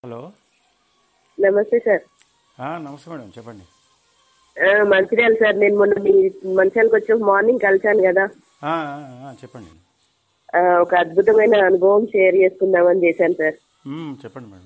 Hello నమస్తే sir ఆ, నమస్తే మేడం చెప్పండి ఆ, మంచిర్యాల సార్ నేను మొన్న మీ మంచిర్యాలకు వచ్చి మార్నింగ్ కలిశాను కదా ఆ, ఆ, ఆ, చెప్పండి ఆ, ఒక అద్భుతమైన అనుభవం షేర్ చేసుకుందామని చేశాను సార్ మ్మ్, చెప్పండి మేడం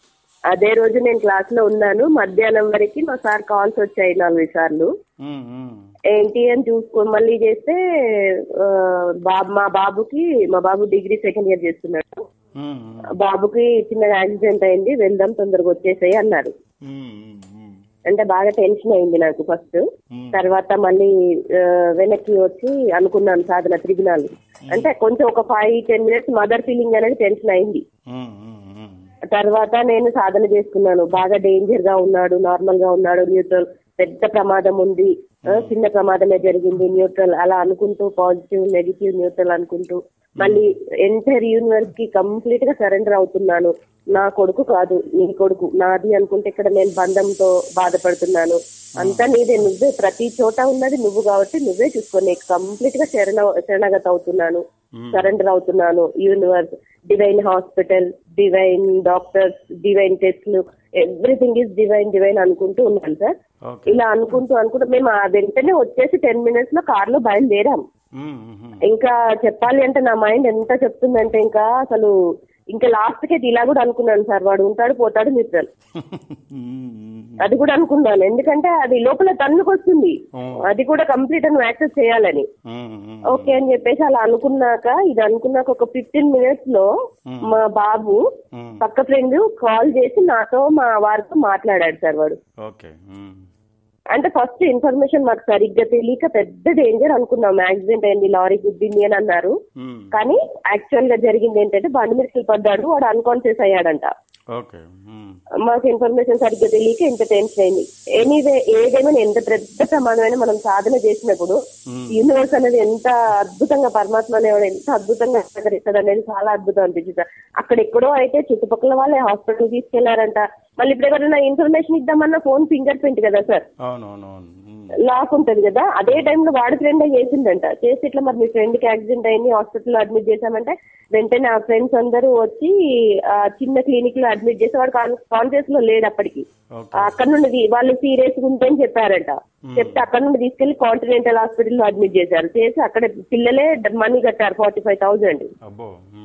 అదే రోజు నేను క్లాస్ లో ఉన్నాను మధ్యాహ్నం వరకు మా సార్ కాల్స్ వచ్చాయి నాలుగు సార్లు మ్మ్, మ్మ్. ఏంటి అని చూసుకొని మళ్ళీ చేస్తే ఆ, బాబు మా బాబుకి మా బాబు డిగ్రీ సెకండ్ ఇయర్ చేస్తున్నాడు మ్మ్, మ్మ్. బాబుకి చిన్న యాక్సిడెంట్ అయింది వెళ్దాం తొందరగా వచ్చేసాయి అన్నారు మ్మ్, మ్మ్, మ్మ్. అంటే బాగా టెన్షన్ అయింది నాకు ఫస్ట్ మ్మ్. తర్వాత మళ్ళీ ఆ, వెనక్కి వచ్చి అనుకున్నాను సాధన త్రిగుణాలు అంటే కొంచెం ఒక five ten minutes mother feeling అనేది టెన్షన్ అయింది మ్మ్, మ్మ్, మ్మ్. తర్వాత నేను సాధన చేసుకున్నాను బాగా డేంజర్ గా ఉన్నాడు నార్మల్ గా ఉన్నాడు న్యూట్రల్ పెద్ద ప్రమాదం ఉంది ఆ, చిన్న ప్రమాదమే జరిగింది న్యూట్రల్ అలా అనుకుంటూ పాజిటివ్ నెగిటివ్ న్యూట్రల్ అనుకుంటూ మళ్ళీ ఎంటైర్ యూనివర్స్ కి కంప్లీట్ గా సరెండర్ అవుతున్నాను నా కొడుకు కాదు నీ కొడుకు నాది అనుకుంటే ఇక్కడ నేను బంధంతో బాధపడుతున్నాను అంతా నీదే నువ్వే ప్రతి చోట ఉన్నది నువ్వు కాబట్టి నువ్వే చూసుకో నీకు కంప్లీట్ గా శరణ శరణాగత అవుతున్నాను సరెండర్ అవుతున్నాను universe divine hospital divine doctors divine టెస్ట్లు ఎవ్రీథింగ్ ఈజ్ డివైన్ డివైన్ అనుకుంటూ ఉన్నాను సార్ ఓకే ఇలా అనుకుంటూ అనుకుంటూ మేము ఆ వెంటనే వచ్చేసి టెన్ మినిట్స్ లో కార్ లో బయలుదేరాం మ్మ్, మ్మ్, మ్మ్. ఇంకా చెప్పాలి అంటే నా మైండ్ ఎంత చెప్తుందంటే ఇంకా అసలు ఇంకా లాస్ట్ కి ఇలా కూడా అనుకున్నాను సార్ వాడు ఉంటాడు పోతాడు మిత్రల్ మ్మ్, మ్మ్. అది కూడా అనుకున్నాను ఎందుకంటే అది లోపల తన్నుకొస్తుంది Oh. అది కూడా కంప్లీట్ నువ్వు యాక్సెస్ చేయాలని మ్మ్, మ్మ్. ఓకే అని చెప్పేసి అలా అనుకున్నాక ఇది అనుకున్నాక ఒక ఫిఫ్టీన్ మినిట్స్ లో మా బాబు మ్మ్. పక్క ఫ్రెండ్ కాల్ చేసి నాతో మా వారితో మాట్లాడాడు సార్ వాడు ఓకే మ్మ్. అంటే ఫస్ట్ ఇన్ఫర్మేషన్ మాకు సరిగ్గా తెలియక పెద్ద డేంజర్ అనుకున్నాం యాక్సిడెంట్ అయింది లారీ గుద్దింది అని అన్నారు మ్మ్. కానీ యాక్చువల్ గా జరిగింది ఏంటంటే బండి మీద పడ్డాడు వాడు అన్కాన్షియస్ అయ్యాడంట ఓకే మ్మ్. మాకు ఇన్ఫర్మేషన్ సరిగ్గా తెలియక ఇంత టెన్షన్ అయింది ఎనీవే ఏదేమైనా ఎంత పెద్ద ప్రమాదమైనా మనం సాధన చేసినప్పుడు యూనివర్స్ అనేది ఎంత అద్భుతంగా పరమాత్మ అనేవాడు ఎంత అద్భుతంగా సహకరిస్తాడు అనేది చాలా అద్భుతం అనిపించింది అక్కడ ఎక్కడో అయితే చుట్టుపక్కల వాళ్ళే హాస్పిటల్ తీసుకెళ్లారంట మళ్ళీ ఇప్పుడు ఎవరైనా ఇన్ఫర్మేషన్ ఇద్దామన్నా ఫోన్ ఫింగర్ ప్రింట్ కదా సార్ అవును అవును అవును మ్మ్. లాక్ ఉంటది కదా అదే టైంలో వాడి ఫ్రెండ్ చేసిందంట చేసి ఇట్లా మరి మీ ఫ్రెండ్ కి యాక్సిడెంట్ అయింది హాస్పిటల్ అడ్మిట్ చేశామంటే వెంటనే ఆ ఫ్రెండ్స్ అందరూ వచ్చి ఆ చిన్న క్లినిక్ లో అడ్మిట్ చేసి వాడు కాన్షియస్ లో లేడు అప్పటికి ఓకే అక్కడ నుండి తీ- వాళ్ళు సీరియస్ ఉంటే అని చెప్పారంట చెప్తే అక్కడ నుండి తీసుకెళ్లి కాంటినెంటల్ హాస్పిటల్ లో అడ్మిట్ చేశారు చేసి అక్కడ పిల్లలే మనీ కట్టారు ఫార్టీ ఫైవ్ థౌసండ్ అబ్బో మ్మ్.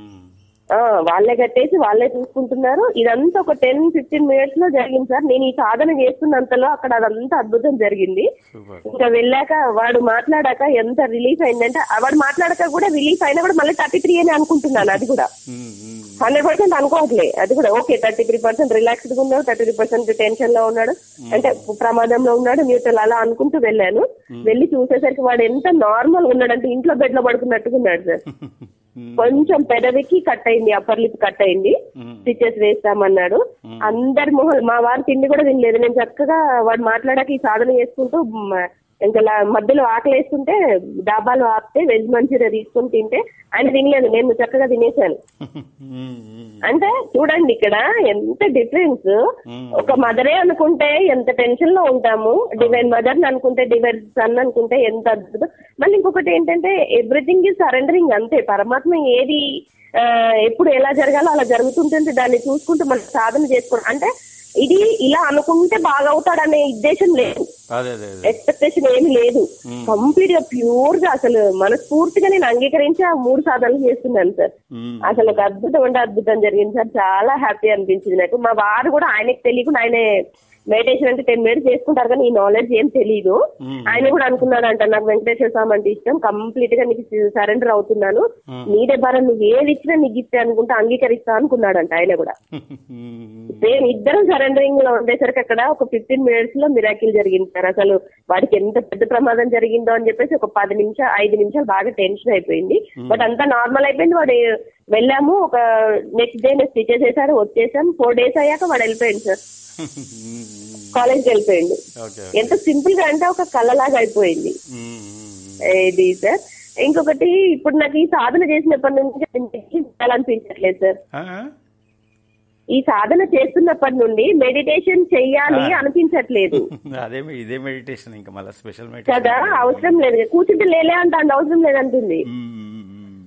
వాళ్ళే కట్టేసి వాళ్ళే చూసుకుంటున్నారు ఇదంతా ఒక టెన్ ఫిఫ్టీన్ మినిట్స్ లో జరిగింది సార్ నేను ఈ సాధన చేస్తున్నంతలో అక్కడ అదంతా అద్భుతం జరిగింది సూపర్ ఇంకా వెళ్ళాక వాడు మాట్లాడాక ఎంత రిలీఫ్ అయిందంటే ఆ వాడు మాట్లాడాక కూడా రిలీఫ్ అయినా కూడా మళ్ళీ థర్టీ త్రీ అని అనుకుంటున్నాను అది కూడా మ్మ్, మ్మ్. హండ్రెడ్ పర్సెంట్ అనుకోవట్లే అది కూడా okay thirty three percent relaxed గా ఉన్నాడు థర్టీ త్రీ పర్సెంట్ టెన్షన్ లో ఉన్నాడు అంటే ప్రమాదంలో ఉన్నాడు న్యూట్రల్ అలా అనుకుంటూ వెళ్ళాను వెళ్ళి చూసేసరికి వాడు ఎంత నార్మల్ ఉన్నాడంటే ఇంట్లో బెడ్ లో పడుకున్నట్టుగా ఉన్నాడు సార్ మ్మ్. కొంచెం పెదవికి కట్ అయింది అప్పర్ లిప్ కట్ అయింది మ్మ్. స్టిచెస్ వేస్తామన్నాడు అందరి మొహం మా వారు తిండి కూడా తినలేదు నేను చక్కగా వాడు మాట్లాడాక ఈ సాధన చేసుకుంటూ మ- ఇంకా లా- మధ్యలో ఆకలి వేస్తుంటే డాబాలో ఆపితే వెజ్ మంచూరియా తీసుకొని తింటే ఆయన తినలేదు నేను చక్కగా తినేశాను మ్మ్, మ్మ్. అంటే చూడండి ఇక్కడ ఎంత డిఫరెన్స్ మ్మ్. ఒక మదరే అనుకుంటే ఎంత టెన్షన్ లో ఉంటాము డివైన్ మదర్ అనుకుంటే డివైన్ సన్ అనుకుంటే ఎంత అద్భుతం మళ్ళీ ఇంకొకటి ఏంటంటే ఎవ్రీథింగ్ ఈజ్ సరెండరింగ్ అంతే పరమాత్మ ఏది ఆ, ఎప్పుడు ఎలా జరగాలో అలా జరుగుతుంటుంది దాన్ని చూసుకుంటూ మనం సాధన చేసుకోవడం అంటే ఇది ఇలా అనుకుంటే బాగా అవుతాడనే ఉద్దేశం లేదు అదే అదే అదే ఎక్స్పెక్టేషన్ ఏమీ లేదు కంప్లీట్ గా ప్యూర్ గా అసలు మనస్ఫూర్తిగా నేను అంగీకరించి ఆ మూడు సాధనలు చేస్తున్నాను సార్ మ్మ్. అసలు ఒక అద్భుతం అంటే అద్భుతం జరిగింది సార్ చాలా హ్యాపీ అనిపించింది నాకు మా వారు కూడా ఆయనకి తెలియకుండా ఆయనే మెడిటేషన్ అంటే టెన్ మినిట్స్ చేసుకుంటారు కానీ ఈ నాలెడ్జ్ ఏం తెలియదు మ్మ్. ఆయన కూడా అనుకున్నాడు అంట నాకు వెంకటేశ్వర స్వామి అంటే ఇష్టం కంప్లీట్ గా నీకు సరెండర్ అవుతున్నాను నీదే భారం నువ్వు ఏది ఇచ్చినా నీకు ఇస్తే అనుకుంటే అంగీకరిస్తా అనుకున్నాడంట ఆయన కూడా మ్మ్. సేమ్ ఇద్దరం సరెండరింగ్ లో ఉండేసరికి అక్కడ ఒక ఫిఫ్టీన్ మినిట్స్ లో మిరాకిల్ జరిగింది సార్ అసలు వాడికి ఎంత పెద్ద ప్రమాదం జరిగిందో అని చెప్పేసి ఒక పది నిమిషాలు ఐదు నిమిషాలు బాగా టెన్షన్ అయిపోయింది బట్ అంతా నార్మల్ అయిపోయింది వాడు వెళ్ళాము ఒక నెక్స్ట్ డే స్టిచెస్ చేశారు వచ్చేసాం ఫోర్ డేస్ అయ్యాక వాడు వెళ్ళిపోయింది సార్ మ్మ్. కాలేజ్కి వెళ్ళిపోయింది ఓకే ఎంత సింపుల్ గా అంటే ఒక కళ్ళలాగా అయిపోయింది మ్మ్, మ్మ్. ఇది సార్ ఇంకొకటి ఇప్పుడు నాకు ఈ సాధన చేసినప్పటి నుంచి చేయాలనిపించట్లేదు సార్ ఆ? ఈ సాధన చేస్తున్నప్పటి నుండి మెడిటేషన్ చెయ్యాలి అనిపించట్లేదు అదే మీ- ఇదే మెడిటేషన్ ఇంకా మళ్ళీ స్పెషల్ కదా మెడిటేషన్ అవసరం లేదు కూర్చుంటే లేలే అంటే అంత అవసరం లేదంటుంది మ్మ్, మ్మ్, మ్మ్.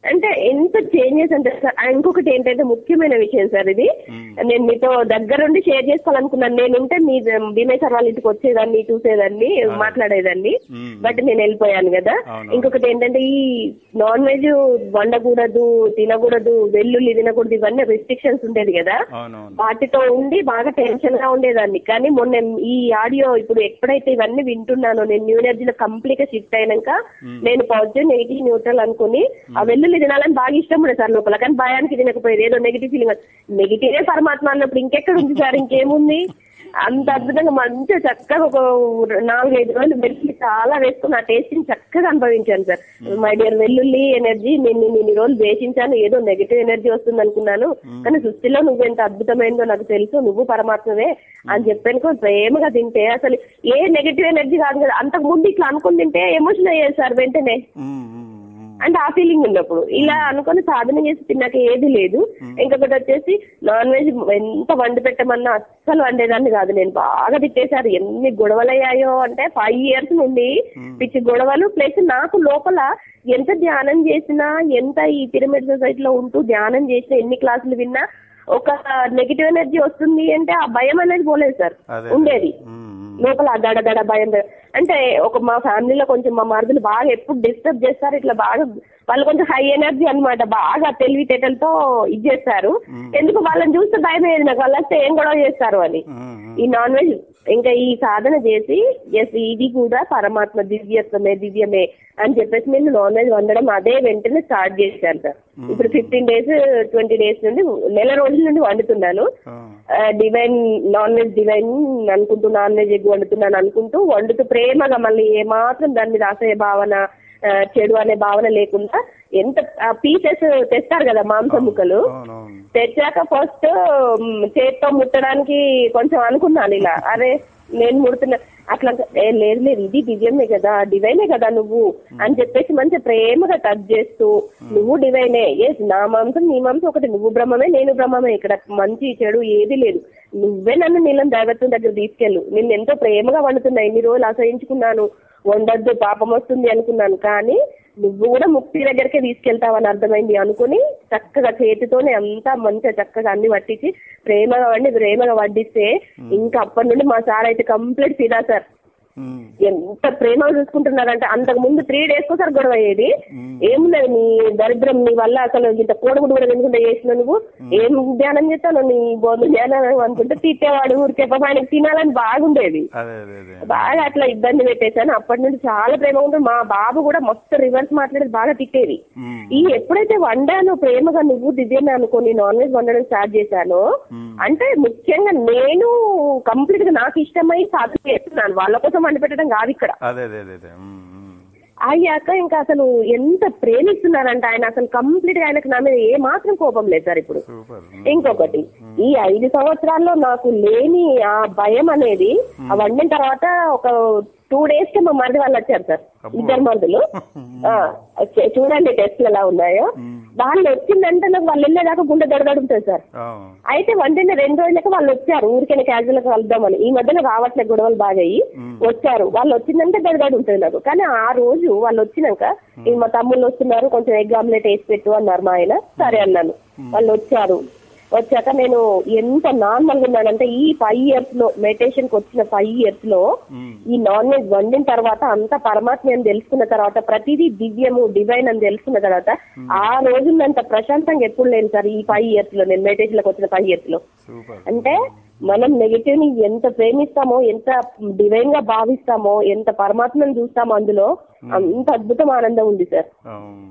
అంటే ఎంత చేంజెస్ అంటే సార్ ఆ, ఇంకొకటి ఏంటంటే ముఖ్యమైన విషయం సార్ ఇది నేను మీతో దగ్గరుండి షేర్ చేసుకోవాలనుకున్నాను నేనుంటే మీ భీమయ్య సార్ వాళ్ళ ఇంటికి వచ్చేదాన్ని చూసేదాన్ని మాట్లాడేదాన్ని మ్మ్. బట్ నేను వెళ్ళిపోయాను కదా అవును. ఇంకొకటి ఏంటంటే ఈ నాన్ వెజ్ వండకూడదు తినకూడదు వెల్లుల్లి తినకూడదు ఇవన్నీ రిస్ట్రిక్షన్స్ ఉండేది కదా అవునవును వాటితో ఉండి బాగా టెన్షన్ గా ఉండేదాన్ని కానీ మొన్న ఈ ఆడియో ఇప్పుడు ఎప్పుడైతే ఇవన్నీ వింటున్నానో నేను న్యూ ఎనర్జీలో కంప్లీట్ గా షిఫ్ట్ అయినాక నేను పాజిటివ్ నెగిటివ్ న్యూట్రల్ అనుకుని ఆ వెల్లుల్లి తినాలని బాగా ఇష్టం ఉండే సార్ లోపల కానీ భయానికి తినకపోయేది ఏదో నెగిటివ్ ఫీలింగ్ నెగిటివే పరమాత్మ అన్నప్పుడు ఇంకెక్కడ ఉంది సార్ ఇంకేముంది అంత అద్భుతంగా మంచిగా చక్కగా ఒక నాలుగైదు రోజులు వెల్లుల్లి చాలా వేసుకుని ఆ టేస్ట్ ని చక్కగా అనుభవించాను సార్ మై డియర్ వెల్లుల్లి ఎనర్జీ నేను నేను ఇన్ని రోజులు వేసించాను ఏదో నెగిటివ్ ఎనర్జీ వస్తుంది అనుకున్నాను కానీ సృష్టిలో నువ్వు ఎంత అద్భుతమైనదో నాకు తెలుసు నువ్వు పరమాత్మవే అని చెప్పాను ప్రేమగా తింటే అసలు ఏ నెగిటివ్ ఎనర్జీ కాదు కదా అంతకు ముందు ఇట్లా అనుకుని తింటే ఎమోషన్ అయ్యేది సార్ వెంటనే మ్మ్, మ్మ్, మ్మ్. అంటే ఆ ఫీలింగ్ ఉన్నప్పుడు ఇలా అనుకొని సాధన చేసి తిన్నాక ఏది లేదు ఇంకొకటి వచ్చేసి నాన్ వెజ్ ఎంత వండి పెట్టమన్నా అస్సలు వండేదాన్ని కాదు నేను బాగా తిట్టేశారు ఎన్ని గొడవలు అయ్యాయో అంటే ఫైవ్ ఇయర్స్ నుండి పిచ్చి గొడవలు ప్లస్ నాకు లోపల ఎంత ధ్యానం చేసినా ఎంత ఈ పిరమిడ్ సొసైటీలో ఉంటూ ధ్యానం చేసినా ఎన్ని క్లాసులు విన్నా ఒక నెగిటివ్ ఎనర్జీ వస్తుంది అంటే ఆ భయం అనేది పోలేదు సార్ అదే ఉండేది మ్మ్, మ్మ్. లోపల ఆ దడ దడ భయం భయం. అంటే ఒక మా ఫ్యామిలీలో కొంచెం మా మరుదులు బాగా ఎప్పుడు డిస్టర్బ్ చేస్తారు ఇట్లా బాగా వాళ్ళు కొంచెం హై ఎనర్జీ అన్నమాట బాగా తెలివితేటలతో ఇది చేస్తారు ఎందుకు వాళ్ళని చూస్తే భయం అయ్యేది నాకు వాళ్ళు వస్తే ఏం గొడవ చేస్తారు అని మ్మ్, మ్మ్. ఈ నాన్ వెజ్ ఇంకా ఈ సాధన చేసి ఎస్ ఇది కూడా పరమాత్మ దివ్యత్వమే దివ్యమే అని చెప్పేసి నేను నాన్ వెజ్ వండడం అదే వెంటనే స్టార్ట్ చేశాను సార్ ఇప్పుడు ఫిఫ్టీన్ డేస్ ట్వంటీ డేస్ నుండి నెల రోజుల నుండి వండుతున్నాను ఆ, డివైన్ నాన్ వెజ్ డివైన్ అనుకుంటూ నాన్ వెజ్ ఎగ్ వండుతున్నాను అనుకుంటూ వండుతూ ప్రేమగా మళ్ళీ ఏమాత్రం దాని మీద అసహ్య భావన ఆ, చెడు అనే భావన లేకుండా ఎంత పీసెస్ తెస్తారు కదా మాంసం ముక్కలు అవునవును తెచ్చాక ఫస్ట్ చేత్తో ముట్టడానికి కొంచెం అనుకున్నాను ఇలా అరే నేను ముడుతున్నా అట్లా ఏ లేదు లేదు ఇది దివ్యమే కదా డివైనే కదా నువ్వు అని చెప్పేసి మంచి ప్రేమగా టచ్ చేస్తూ నువ్వు డివైనే ఏ నా మాంసం నీ మాంసం ఒకటి నువ్వు బ్రహ్మమే నేను బ్రహ్మమే ఇక్కడ మంచి చెడు ఏది లేదు నువ్వే నన్ను నీళ్ళని దైవత్వం దగ్గర తీసుకెళ్ళు నిన్ను ఎంతో ప్రేమగా వండుతున్నా ఇన్ని రోజులు అసహించుకున్నాను వండొద్దు పాపం వస్తుంది అనుకున్నాను కానీ నువ్వు కూడా ముక్తి దగ్గరికే తీసుకెళ్తావని అర్థమైంది అనుకుని చక్కగా చేతితోనే అంతా మంచిగా చక్కగా అన్ని పట్టించి ప్రేమగా వండి ప్రేమగా వడ్డిస్తే ఇంకా అప్పటి నుండి మా సార్ అయితే కంప్లీట్ ఫిదా సార్ మ్మ్. ఎంత ప్రేమగా చూసుకుంటున్నారంటే అంతకు ముందు త్రీ డేస్ కోసారి గొడవ అయ్యేది ఏమున్నది నీ దరిద్రం నీ వల్ల అసలు ఇంత కోడగుడు కూడా ఎందుకుంటే చేసిన నువ్వు ఏం ధ్యానం చేస్తాను నీ బోధ ధ్యానం అనుకుంటే తిట్టేవాడు ఊరికే పాపం ఆయనకి తినాలని బాగుండేది అదే అదే అదే బాగా అట్లా ఇబ్బంది పెట్టేశాను అప్పటి నుండి చాలా ప్రేమగా ఉంటుంది మా బాబు కూడా మొత్తం రివర్స్ మాట్లాడేది బాగా తిట్టేది మ్మ్. ఈ ఎప్పుడైతే వండానో ప్రేమగా నువ్వు దివ్యమే అనుకుని నాన్ వెజ్ వండడం స్టార్ట్ చేశానో అంటే ముఖ్యంగా నేను కంప్లీట్ గా నాకు ఇష్టమై సాధన చేస్తున్నాను వాళ్ళ కోసం వండి పెట్టడం కాదు ఇక్కడ అదే అదే అదే అదే మ్మ్, మ్మ్. అయ్యాక ఇంకా అసలు ఎంత ప్రేమిస్తున్నారంటే ఆయన అసలు కంప్లీట్ గా ఆయనకు నా మీద ఏ మాత్రం కోపం లేదు సార్ ఇప్పుడు సూపర్ మ్మ్. ఇంకొకటి ఈ ఐదు సంవత్సరాల్లో నాకు లేని ఆ భయం అనేది ఆ వండిన తర్వాత ఒక టూ డేస్ కి మా మరిది వాళ్ళు వచ్చారు సార్ అబ్బో. ఇద్దరు మరుదులు ఆ, చే- చూడండి టెస్ట్లు ఎలా ఉన్నాయో వాళ్ళు వచ్చిందంటే నాకు వాళ్ళు వెళ్ళేదాకా గుండె దడదడుగుతుంది సార్ ఆ, అయితే వండిన రెండు రోజులకి వాళ్ళు వచ్చారు ఊరికైనా క్యాజువల్ గా కలుద్దామని ఈ మధ్యన రావట్లేదు గొడవలు బాగా అయ్యి వచ్చారు వాళ్ళు వచ్చిందంటే దడదడు ఉంటుంది నాకు కానీ ఆ రోజు వాళ్ళు వచ్చినాక ఈ మా తమ్ముళ్ళు వస్తున్నారు కొంచెం ఎగ్ ఆమ్లెట్ వేసి పెట్టు అన్నారు మా ఆయన సరే అన్నాను వాళ్ళు వచ్చారు వచ్చాక నేను ఎంత నార్మల్ గా ఉన్నానంటే ఈ ఫైవ్ ఇయర్స్ లో మెడిటేషన్ కి వచ్చిన ఫైవ్ ఇయర్స్ లో మ్మ్. ఈ నాన్ వెజ్ వండిన తర్వాత అంత పరమాత్మ అని తెలుసుకున్న తర్వాత ప్రతిదీ దివ్యము డివైన్ అని తెలుసుకున్న తర్వాత ఆ రోజున్నంత ప్రశాంతంగా ఎప్పుడు లేను సార్ ఈ ఫైవ్ ఇయర్స్ లో నేను మెడిటేషన్ లోకి వచ్చిన ఫైవ్ ఇయర్స్ లో సూపర్ అంటే మనం నెగిటివ్ ని ఎంత ప్రేమిస్తామో ఎంత డివైన్ గా భావిస్తామో ఎంత పరమాత్మను చూస్తామో అందులో అంత అద్భుతం ఆనందం ఉంది సార్ ఆ, మ్మ్.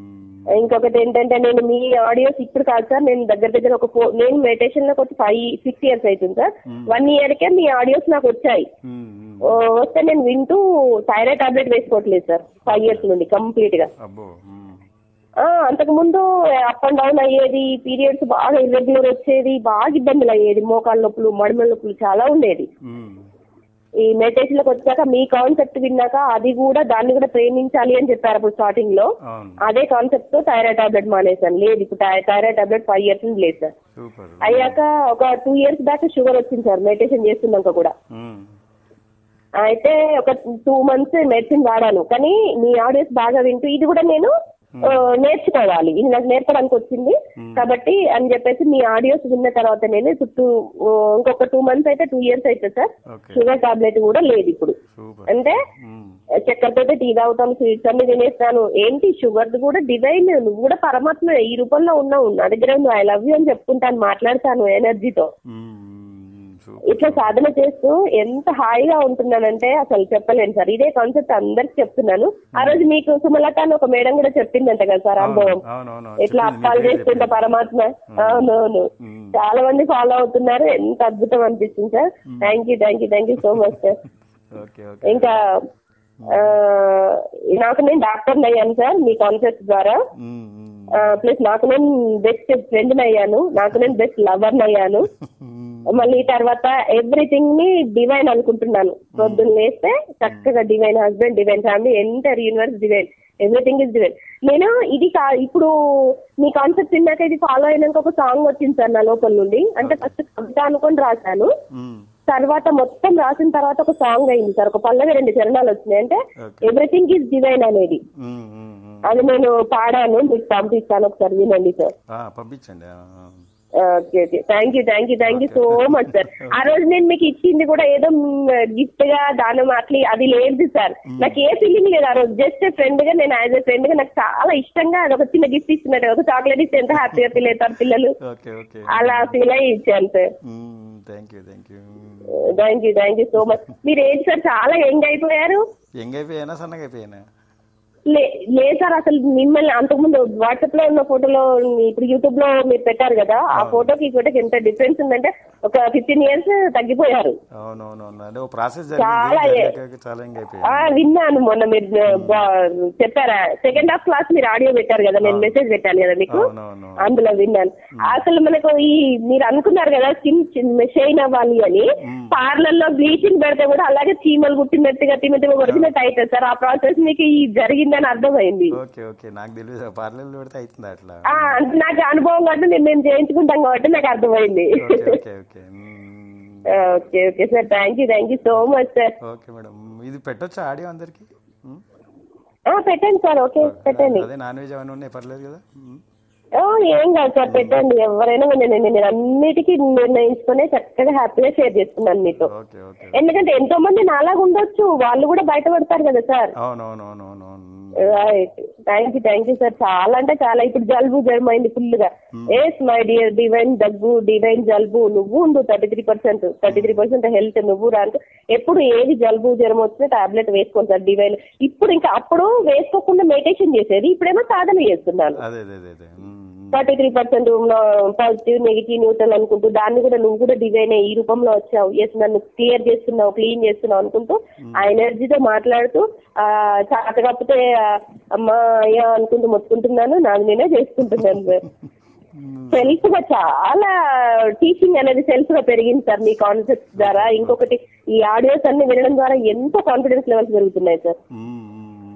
ఇంకొకటి ఏంటంటే నేను మీ ఆడియోస్ ఇప్పుడు కాదు సార్ నేను దగ్గర దగ్గర ఒక ఫోర్ నేను మెడిటేషన్ లోకి వచ్చి ఫైవ్ సిక్స్ ఇయర్స్ అవుతుంది సార్ వన్ ఇయర్ కే మీ ఆడియోస్ నాకు వచ్చాయి మ్మ్, మ్మ్. ఓ, వస్తే నేను వింటూ థైరాయిడ్ టాబ్లెట్ వేసుకోవట్లేదు సార్ ఫైవ్ ఇయర్స్ నుండి కంప్లీట్ గా అబ్బో మ్మ్. ఆ, అంతకు ముందు అప్ అండ్ డౌన్ అయ్యేది పీరియడ్స్ బాగా ఇర్రెగ్యులర్ వచ్చేది బాగా ఇబ్బందులు అయ్యేది మోకాళ్ళ నొప్పులు మడిమల నొప్పులు చాలా ఉండేది మ్మ్. ఈ మెడిటేషన్ లోకి వచ్చాక మీ కాన్సెప్ట్ విన్నాక అది కూడా దాన్ని కూడా ప్రేమించాలి అని చెప్పారు అప్పుడు స్టార్టింగ్ లో అవును అదే కాన్సెప్ట్ తో థైరాయిడ్ టాబ్లెట్ మానేశాను లేదు ఇప్పుడు థైరాయిడ్ టాబ్లెట్ ఫైవ్ ఇయర్స్ నుంచి లేదు సార్ సూపర్ అయ్యాక ఒక టూ ఇయర్స్ బ్యాక్ షుగర్ వచ్చింది సార్ మెడిటేషన్ చేస్తున్నాక కూడా మ్మ్. అయితే ఒక టూ మంత్స్ మెడిసిన్ వాడాను కానీ మీ ఆడియోస్ బాగా వింటూ ఇది కూడా నేను ఆ, నేర్చుకోవాలి ఇది నాకు నేర్పడానికి వచ్చింది కాబట్టి అని చెప్పేసి మీ ఆడియోస్ విన్న తర్వాత నేను ఇప్పుడు two- ఆ, ఇంకొక టూ మంత్స్ అయితే టూ ఇయర్స్ అయితే సార్ ఓకే షుగర్ టాబ్లెట్ కూడా లేదు ఇప్పుడు సూపర్ అంటే మ్మ్. చక్కెరతో టీ తాగుతాను స్వీట్స్ అన్ని తినేస్తాను ఏంటి షుగర్ కూడా డివైన్ నువ్వు కూడా పరమాత్మ ఈ రూపంలో ఉన్నావు నా దగ్గర నువ్వు ఐ లవ్ యూ అని చెప్పుకుంటాను మాట్లాడతాను ఎనర్జీతో మ్మ్, మ్మ్, సూపర్ ఇట్లా సాధన చేస్తూ ఎంత హాయిగా ఉంటున్నానంటే అసలు చెప్పలేను సార్ ఇదే కాన్సెప్ట్ అందరికి చెప్తున్నాను ఆ రోజు మీకు సుమలత అని ఒక మేడం కూడా చెప్పిందంట కదా సార్ అనుభవం అవునవును ఇట్లా చెప్పింది, అప్పాలు మీ పేరు చేస్తుంటే చెప్పింది. పరమాత్మ అవునవును మ్మ్. చాలా మంది ఫాలో అవుతున్నారు ఎంత అద్భుతం అనిపిస్తుంది sir thank you thank you thank you so much sir okay okay ఇంకా ఆ, నాకు నేను డాక్టర్ అయ్యాను సార్ మీ కాన్సెప్ట్ ద్వారా మ్మ్, మ్మ్. ప్లస్ నాకు నేను బెస్ట్ ఫ్రెండ్ అయ్యాను నాకు నేను బెస్ట్ లవర్ అయ్యాను మ్మ్. మళ్ళీ తర్వాత ఎవ్రీథింగ్ ని డివైన్ అనుకుంటున్నాను పొద్దున్న లేస్తే చక్కగా divine husband divine family enter universe divine everything is divine నేను ఇది కా ఇప్పుడు మీ కాన్సెప్ట్ విన్నాక ఇది ఫాలో అయినాక ఒక సాంగ్ వచ్చింది సార్ నా లోపల నుండి అంటే ఫస్ట్ కవిత అనుకొని రాశాను మ్మ్. తర్వాత మొత్తం రాసిన తర్వాత ఒక సాంగ్ అయింది సార్ ఒక పల్లవి రెండు చరణాలు వచ్చినాయి అంటే Okay. ఎవ్రీథింగ్ ఈజ్ డివైన్ అనేది మ్మ్, మ్మ్, మ్మ్. అది నేను పాడాను మీకు పంపిస్తాను ఒకసారి వినండి సార్ ఆ, పంపించండి ఆ, ఆ. Okay okay thank you thank you thank you so much sir ఆ రోజు నేను మీకు ఇచ్చింది కూడా ఏదో గిఫ్ట్ గా దానం అట్లా అది లేదు సార్ నాకు ఏ ఫీలింగ్ లేదు ఆ రోజు జస్ట్ ఫ్రెండ్ గా నేను యాజ్ ఎ ఫ్రెండ్ గా నాకు చాలా ఇష్టంగా అది ఒక చిన్న గిఫ్ట్ ఇస్తున్నట్టు ఒక చాక్లెట్ ఇస్తే ఎంత హ్యాపీగా ఫీల్ అవుతారు పిల్లలు ఓకే ఓకే అలా ఫీల్ అయ్యి ఇచ్చాను sir thank you thank you thank you thank you so much మీరు ఏంటి సార్ చాలా యంగ్ అయిపోయారు యంగ్ అయిపోయానా సన్నగా అయిపోయానా లే లేదు సార్ అసలు మిమ్మల్ని అంతకుముందు వాట్సాప్ లో ఉన్న ఫోటోలో ఇప్పుడు యూట్యూబ్ లో మీరు పెట్టారు కదా ఆ ఫోటోకి ఈ ఫోటోకి ఎంత డిఫరెన్స్ ఉందంటే ఒక ఫిఫ్టీన్ ఇయర్స్ తగ్గిపోయారు అవునవునవును అంటే ఓ ప్రాసెస్ చాలా జరిగింది ఏ- జరిగాక చాలా యంగ్ ఆ అయిపోయాను విన్నాను మొన్న మీరు బా- చెప్పారా సెకండ్ హాఫ్ క్లాస్ మీరు ఆడియో పెట్టారు కదా నేను మెసేజ్ పెట్టాను కదా మీకు అవునవును అందులో విన్నాను అసలు మనకు ఈ మీరు అనుకున్నారు కదా స్కిన్ షైన్ అవ్వాలి అని పార్లర్ లో బ్లీచింగ్ పెడితే కూడా అలాగే చీమలు కుట్టినట్టుగా తిన్నట్టుగా కొడుతున్నట్టు అవుతుంది సార్ ఆ ప్రాసెస్ మీకు ఈ జరిగిందని అర్థమైంది ఓకే ఓకే నాకు తెలియదు పార్లర్లో పెడితే అవుతుంది అట్లా ఆ అంటే నాకు అనుభవం కాబట్టి నేను మేము చేయించుకుంటాం కాబట్టి నాకు అర్థమైంది okay okay okay hmm. Okay okay sir thank you thank you so much sir okay madam ఇది పెట్టొచ్చా ఆడియో అందరికి మ్మ్? పెట్టండి సార్ ఓకే పెట్టండి అదే నాన్ వెజ్ అవన్నీ ఉన్నాయి పర్లేదు కదా మ్మ్. ఓ, ఏం కాదు సార్ పెట్టండి ఎవరైనా నేను నేను నేను అన్నిటికీ నిర్ణయించుకునే చక్కగా హ్యాపీగా షేర్ చేసుకున్నాను మీతో ఓకే ఓకే ఎందుకంటే ఎంతో మంది నాలాగా ఉండొచ్చు వాళ్ళు కూడా బయటపడతారు కదా సార్ అవునవునవునవునవును right thank you thank you sir చాలా అంటే చాలా ఇప్పుడు జలుబు జ్వరం అయింది ఫుల్ గా ఎస్ మై డియర్ డివైన్ దగ్గు డివైన్ జలుబు నువ్వు ఉండు thirty three percent thirty three percent health నువ్వు రాంటూ ఎప్పుడు ఏది జలుబు జ్వరం వచ్చినా టాబ్లెట్ వేసుకోండి సార్ డివైన్ ఇప్పుడు ఇంకా అప్పుడు వేసుకోకుండా మెడిటేషన్ చేసేది ఇప్పుడేమో సాధన చేస్తున్నాను అదే అదే అదే అదే మ్మ్. Thirty three percent positive negative neutral అనుకుంటూ దాన్ని కూడా నువ్వు కూడా డివైన్ ఈ రూపంలో వచ్చావు ఎస్ నన్ను క్లియర్ చేస్తున్నావు క్లీన్ చేస్తున్నావు అనుకుంటూ ఆ ఎనర్జీతో మాట్లాడుతూ ఆ చాట కాకపోతే అమ్మా అయ్యా అనుకుంటూ మొత్తుకుంటున్నాను నాది నేనే చేసుకుంటున్నాను సార్ సెల్ఫ్ గా చాలా టీచింగ్ అనేది సెల్ఫ్ గా పెరిగింది సార్ మీ కాన్సెప్ట్ ద్వారా ఇంకొకటి ఈ ఆడియోస్ అన్ని వినడం ద్వారా ఎంతో కాన్ఫిడెన్స్ లెవెల్స్ పెరుగుతున్నాయి సార్ మ్మ్, మ్మ్, మ్మ్.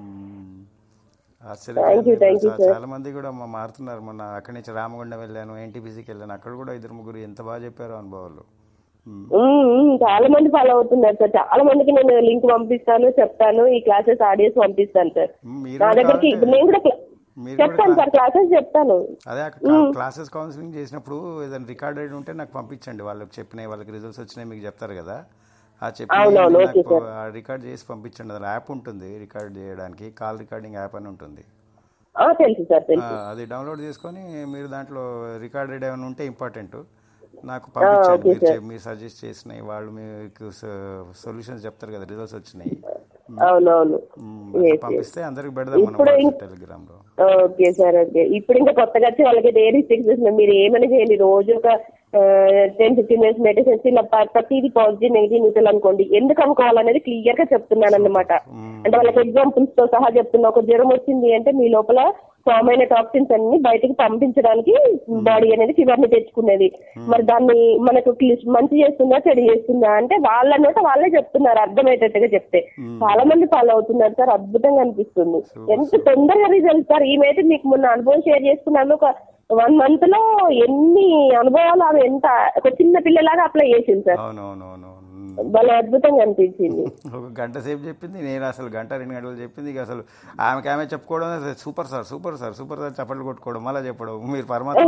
Thank you, ఆశ్చర్యకరంగా thank you, చా- sir. చాలా మంది కూడా మా మారుతున్నారు మొన్న అక్కడి నుంచి రామగుండం వెళ్ళాను ఎన్టీపీసీకి వెళ్ళాను అక్కడ కూడా ఇద్దరు ముగ్గురు ఎంత బాగా చెప్పారో అనుభవాలు మ్మ్. ఉమ్, ఉమ్, చాలా మంది ఫాలో అవుతున్నారు సార్ చాలా మందికి నేను లింక్ పంపిస్తాను చెప్తాను ఈ క్లాసెస్ ఆడియోస్ పంపిస్తాను సార్ మీరు నా కూడా దగ్గరికి కావాలంటే- ఇప్పుడు నేను కూడా క్లా- మీరు చెప్తాను కూడా సార్ క్లాసెస్ చెప్తాను అదే అక్కడ క్లాసెస్ కౌన్సిలింగ్ చేసినప్పుడు ఏదైనా రికార్డెడ్ ఉంటే నాకు పంపించండి వాళ్ళకి చెప్పినాయి వాళ్ళకి రిజల్ట్స్ వచ్చినాయి మీకు చెప్తారు కదా ఆ చెప్పి అవునవును, ఓకే నాకు రికార్డ్ చేసి పంపించండి అది యాప్ ఉంటుంది రికార్డ్ చేయడానికి కాల్ రికార్డింగ్ యాప్ అని ఉంటుంది ఆ, తెలుసు సార్ ఆ, తెలుసు అది డౌన్లోడ్ చేసుకొని మీరు దాంట్లో రికార్డెడ్ ఏమైనా ఉంటే ఇంపార్టెంట్ నాకు పంపించండి ఓకే మీరు చె- మీరు సజెస్ట్ చేసినాయి వాళ్ళు మీకు సొల్యూషన్స్ చెప్తారు కదా రిజల్ట్స్ వచ్చినాయి అవునవును మ్మ్, అట్లా పంపిస్తే అందరికి పెడదాం మనం ఇప్పుడు ఇం- టెలిగ్రామ్ లో ఓకే సార్ ఓకే ఇప్పుడు ఇంకా కొత్తగా వచ్చి వాళ్ళకి ఏ రిస్ట్రిక్షన్స్ మీరు ఏమైనా చేయండి రోజు ఒక టెన్ ఫిఫ్టీన్ మినిట్స్ మెడిటేషన్ ఇలా ప- ప్రతిదీ పాజిటివ్ నెగిటివ్ న్యూట్రల్ అనుకోండి ఎందుకు అనుకోవాలనేది క్లియర్ గా చెప్తున్నాను అన్నమాట అంటే వాళ్ళకి ఎగ్జాంపుల్స్ తో సహా చెప్తున్నా ఒక జ్వరం వచ్చింది అంటే మీ లోపల ఫామ్ అయిన టాక్సిన్స్ అన్ని బయటికి పంపించడానికి బాడీ అనేది ఫీవర్ ని తెచ్చుకునేది మరి దాన్ని మనకు క్లి- మంచి చేస్తుందా చెడు చేస్తుందా అంటే వాళ్ళ నోట వాళ్ళే చెప్తున్నారు అర్థమయ్యేటట్టుగా చెప్తే చాలా మంది ఫాలో అవుతున్నారు సార్ అద్భుతంగా అనిపిస్తుంది ఎంత తొందరగా రిజల్ట్ సార్ ఈమెయితే మీకు మొన్న అనుభవం షేర్ చేసుకున్నాను ఒక వన్ మంత్ లో ఎన్ని అనుభవాలు ఆమె ఎంత ఒక చిన్న పిల్లలాగా అప్లై చేసింది సార్ అవునవునవును భలే అద్భుతంగా అనిపించింది ఒక గంట సేపు చెప్పింది నేను అసలు గంట రెండు గంటలు చెప్పింది ఇక అసలు ఆమెకి ఆమె చెప్పుకోవడం అసలు super sir super sir super sir చప్పట్లు కొట్టుకోవడం మళ్ళీ చెప్పడం మీరు పరమాత్మ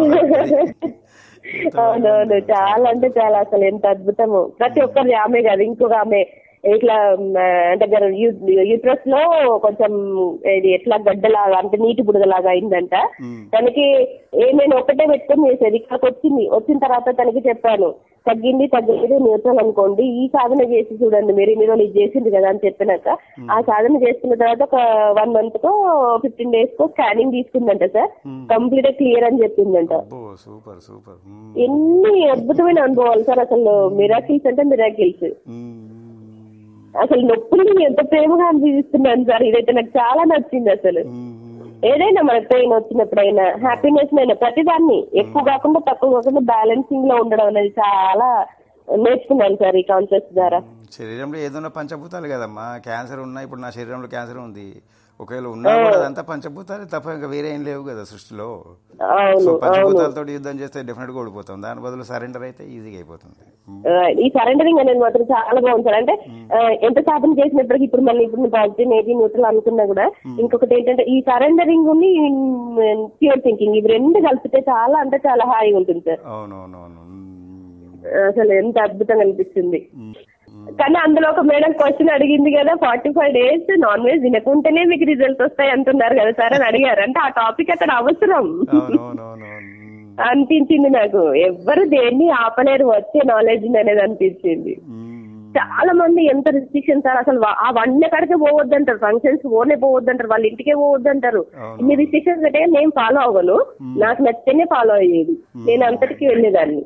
అవునవును చాలా అంటే చాలా అసలు ఎంత అద్భుతము ప్రతి ఒక్కరి ఆమె కాదు ఇంకొక ఆమె ఇట్లా మ్, అంటే యూట్రస్ లో కొంచెం ఇది ఎట్లా గడ్డలాగా అంటే నీటి బుడగలాగా అయిందంట తనకి ఏమైనా ఒకటే పెట్టుకొని చేసేది ఇక్కడికి వచ్చింది వచ్చిన తర్వాత తనకి చెప్పాను తగ్గింది తగ్గలేదు న్యూట్రల్ అనుకోండి ఈ సాధన చేసి చూడండి మీరు ఇన్ని రోజులు ఇది చేసింది కదా అని చెప్పినాక ఆ సాధన చేసుకున్న తర్వాత ఒక వన్ మంత్ కో ఫిఫ్టీన్ డేస్ కో స్కానింగ్ తీసుకుందంట సార్ కంప్లీట్ గా క్లియర్ అని చెప్పిందంట అబ్బో సూపర్ సూపర్ ఎన్ని అద్భుతమైన అనుభవాలు సార్ అసలు మిరాకిల్స్ అంటే మిరాకిల్స్ అసలు నొప్పులు ఎంత ప్రేమగా అనిపిస్తున్నాను సార్ ఇదైతే నాకు చాలా నచ్చింది అసలు ఏదైనా మనకు పెయిన్ వచ్చినప్పుడైనా హ్యాపీనెస్ అయినా ప్రతిదాన్ని ఎక్కువ కాకుండా తక్కువ కాకుండా బ్యాలెన్సింగ్ లో ఉండడం అనేది చాలా నేర్చుకున్నాను సార్ ఈ కాన్సెప్ట్ ద్వారా శరీరంలో ఏదైనా పంచభూతాలు కదమ్మా క్యాన్సర్ ఉన్నా ఇప్పుడు నా శరీరంలో క్యాన్సర్ ఉంది ఒకవేళ ఉన్నా కూడా అదంతా పంచభూతాలే తప్ప ఇంకా వేరే ఏం లేవు కదా సృష్టిలో సో అవును పంచభూతాలతో యుద్ధం చేస్తే డెఫినెట్ గా ఓడిపోతాం దాని బదులు సరెండర్ అయితే ఈజీగా అయిపోతుంది Right. ఈ సరెండరింగ్ అనేది మాత్రం చాలా బాగుంది సార్ అంటే ఆ, ఎంత సాధన చేసినప్పటికీ ఇప్పుడు మళ్ళీ ఇప్పుడు పాజిటివ్ నెగిటివ్ న్యూట్రల్ అనుకున్నా కూడా ఇంకొకటి ఏంటంటే ఈ సరెండరింగ్ ఉంది ప్యూర్ థింకింగ్ ఇవి రెండు కలిపితే చాలా అంటే చాలా హాయిగా ఉంటుంది సార్ అవునవునవును అసలు ఎంత అద్భుతంగా అనిపిస్తుంది కానీ అందులో ఒక మేడం క్వశ్చన్ అడిగింది కదా forty five days non veg తినకుంటేనే మీకు రిజల్ట్ వస్తాయి అంటున్నారు కదా సార్ అని అడిగారు అంటే ఆ టాపిక్ అక్కడ అవసరం అవునవునవునవును అనిపించింది నాకు ఎవ్వరు దేన్ని ఆపలేరు వచ్చే నాలెడ్జ్ అనేది అనిపించింది చాలా మంది ఎంత రిస్ట్రిక్షన్ సార్ అసలు వా- ఆ వన్ ఎక్కడికే పోవద్దంటారు ఫంక్షన్స్ పోనే పోవద్దంటారు వాళ్ళ ఇంటికే పోవద్దంటారు అవును. ఇన్ని రిస్ట్రిక్షన్స్ అంటే నేను ఫాలో అవ్వను నాకు నచ్చితేనే ఫాలో అయ్యేది నేను అంతటికి వెళ్ళేదాన్ని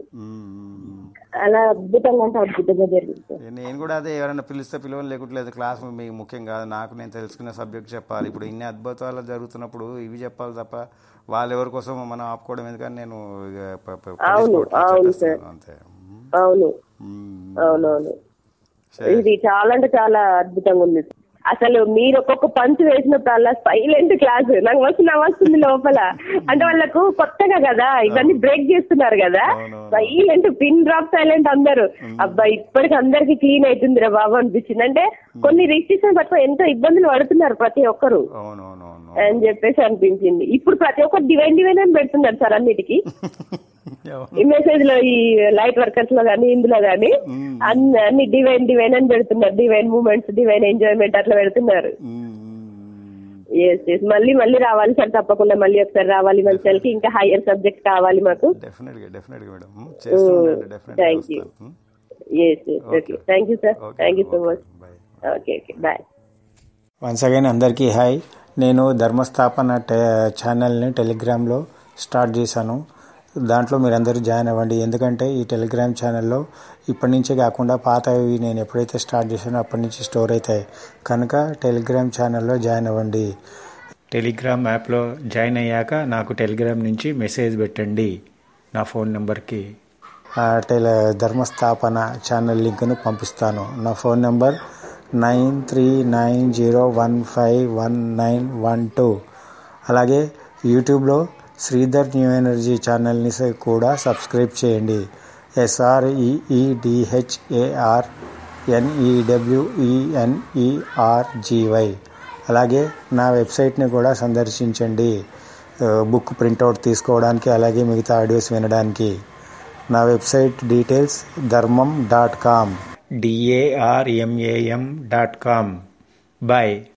అలా అద్భుతంగా అంటే అద్భుతంగా జరిగింది సార్. నేను కూడా అదే ఎవరైనా పిలిస్తే పిలవని లేకుంటలేదు క్లాస్ మీకు ముఖ్యం కాదు నాకు నేను తెలుసుకున్న సబ్జెక్ట్ చెప్పాలి ఇప్పుడు ఇన్ని అద్భుతాలు జరుగుతున్నప్పుడు ఇవి చెప్పాలి తప్ప వాళ్ళ ఎవరి కోసం మనం ఆపుకోవడం ఎందుకని నేను ఇక ప- ప- అవును, పట్టించుకోవట్లేదు, అవును చెప్పేస్తాను అంతే అవును మ్మ్. అవునవును సరే. ఇది చాలా అంటే చాలా అద్భుతంగా ఉంది అసలు మీరు ఒక్కొక్క పంచ్ వేసినప్పుడు అలా సైలెంట్ క్లాస్ నాకు వస్తు వస్తుంది లోపల అంటే వాళ్ళకు కొత్తగా కదా ఇవన్నీ బ్రేక్ చేస్తున్నారు కదా అవునవును. సైలెంట్ పిన్ డ్రాప్ సైలెంట్ అందరు అబ్బా ఇప్పటికి అందరికి క్లీన్ అవుతుంది రా బాబు అనిపించింది అంటే కొన్ని రిస్ట్రిక్షన్ పట్ల ఎంతో ఇబ్బందులు పడుతున్నారు ప్రతి ఒక్కరు అవునవునవును అని చెప్పేసి అనిపించింది ఇప్పుడు ప్రతి ఒక్కరు డివైన్ డివైన్ అని పెడుతున్నారు సార్ అన్నిటికీ అవును. ఈ మెసేజ్ లో ఈ లైట్ వర్కర్స్ లో గానీ ఇందులో గానీ అన్ని అన్ని డివైన్ డివైన్ అని పెడుతున్నారు డివైన్ మూమెంట్స్ డివైన్ ఎంజాయ్మెంట్ అట్లా పెడుతున్నారు మ్మ్. ఎస్ ఎస్ మళ్ళీ మళ్ళీ రావాలి సార్ తప్పకుండా మళ్ళీ ఒకసారి రావాలి మంచి ఇంకా హైయర్ సబ్జెక్ట్ కావాలి మాకు డెఫినెట్ గా డెఫినెట్ గా మేడం మ్మ్. చేస్తూ ఉండండి డెఫినెట్ గా థ్యాంక్ యూ వస్తాను. మ్మ్. Yes yes okay thank you sir okay, thank you so okay. Much bye okay okay bye once again అందరికీ హాయ్ నేను ధర్మస్థాపన టె ఛానల్ని టెలిగ్రామ్లో స్టార్ట్ చేశాను దాంట్లో మీరందరూ జాయిన్ అవ్వండి ఎందుకంటే ఈ టెలిగ్రామ్ ఛానల్లో ఇప్పటి నుంచే కాకుండా పాతవి నేను ఎప్పుడైతే స్టార్ట్ చేశానో అప్పటి నుంచి స్టోర్ అవుతాయి కనుక టెలిగ్రామ్ ఛానల్లో జాయిన్ అవ్వండి టెలిగ్రామ్ యాప్లో జాయిన్ అయ్యాక నాకు టెలిగ్రామ్ నుంచి మెసేజ్ పెట్టండి నా ఫోన్ నెంబర్కి ఆ టెల ధర్మస్థాపన ఛానల్ లింక్ను పంపిస్తాను నా phone number nine three nine zero one five one nine one two అలాగే యూట్యూబ్లో శ్రీధర్ న్యూ ఎనర్జీ ఛానల్ని స- కూడా సబ్స్క్రైబ్ చేయండి ఎస్ఆర్ఈఈడిహెచ్ఏఆర్ ఎన్ఈడబ్ల్యూఈఎన్ఈఆర్జీవై అలాగే నా వెబ్సైట్ని కూడా సందర్శించండి ఆ, బుక్ ప్రింట్అవుట్ తీసుకోవడానికి అలాగే మిగతా ఆడియోస్ వినడానికి నా website details Dharmam dot com D A R M A M dot com bye